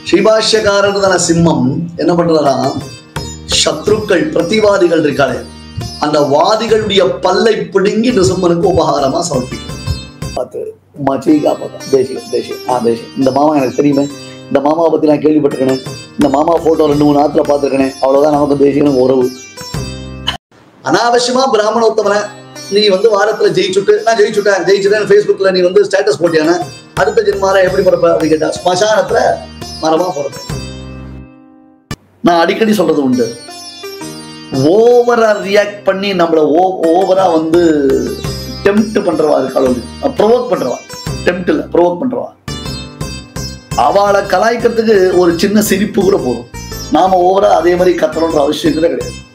ஸ்ரீபாஷ்யக்காரர் தான சிம்மம் என்ன பண்றாரா சத்ருக்கள் பிரதிவாதிகள் இருக்காளே அந்த வாதிகளுடைய பல்லை பிடுங்கி நிருசிம்மனுக்கு உபகாரமா சமர்ப்பிக்கும் பார்த்து மச்சீகா பார்த்தா தேசியம் தேசியம் ஆ தேசியம் இந்த மாமா எனக்கு தெரியுமே இந்த மாமாவை பத்தி நான் கேள்விப்பட்டிருக்கேனே இந்த மாமா போட்டோ ரெண்டு மூணு நாத்துல பார்த்துருக்கேனே அவ்வளவுதான் நமக்கு தேசியம் உறவு அனாவசியமா பிராமண உத்தமனை நீ வந்து வாரத்துல ஜெயிச்சுட்டு நான் ஜெயிச்சுட்டேன் ஜெயிச்சுட்டேன் ஃபேஸ்புக்ல நீ வந்து ஸ்டேட்டஸ் போட்டியானே அடுத்த ஜென்மார எப்படி பிறப்ப அப்படின்னு கேட்டா ஸ்மசானத்துல மரமா பிறப்பேன் நான் அடிக்கடி சொல்றது உண்டு ஓவரா ரியாக்ட் பண்ணி நம்மள ஓ ஓவரா வந்து டெம்ப்ட் பண்றவா இருக்காள் ப்ரொவோக் பண்றவா டெம்ப்ட் இல்ல ப்ரொவோக் பண்றவா அவளை கலாய்க்கிறதுக்கு ஒரு சின்ன சிரிப்பு கூட போதும் நாம ஓவரா அதே மாதிரி கத்தணுன்ற அவசியம் கூட கிடையாது